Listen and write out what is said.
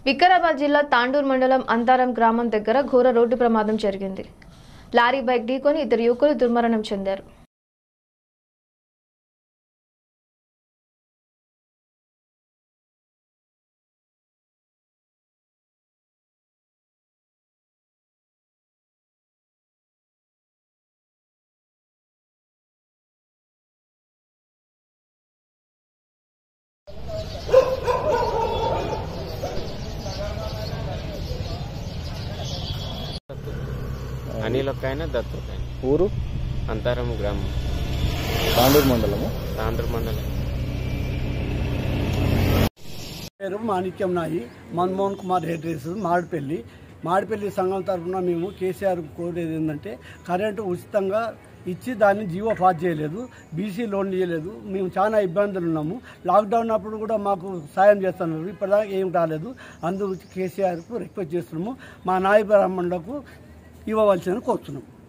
వికారాబాద్ జిల్లా తాండూర్ మండలం అంతారం గ్రామం దగ్గర ఘోర రోడ్డు ప్రమాదం జరిగింది లారీ బైక్ ఢీకొని ఇద్దరు యువకులు దుర్మరణం చెందారు అనిల్ ఒక ఆయన దత్తు ఒక ఆయన ఊరు అంతారం గ్రామం తాండూరు మండలము తాండ్ర మండలం పేరు మాణిక్యం నాయి మన్మోహన్ కుమార్ హెడ్రేస్ మాడిపల్లి మాడిపల్లి సంఘం తరఫున మేము కేసీఆర్ కోరేది ఏంటంటే కరెంటు ఉచితంగా ఇచ్చి దాన్ని జీవో పాస్ చేయలేదు బీసీ లోన్ ఇవ్వలేదు మేము చాలా ఇబ్బందులు ఉన్నాము లాక్డౌన్ అప్పుడు కూడా మాకు సాయం చేస్తున్నారు ఇప్పటిదాకా ఏం రాలేదు అందు కేసీఆర్కు రిక్వెస్ట్ చేస్తున్నాము మా నాయ బ్రాహ్మణులకు ఇవ్వవలసిందని కోరుతున్నాము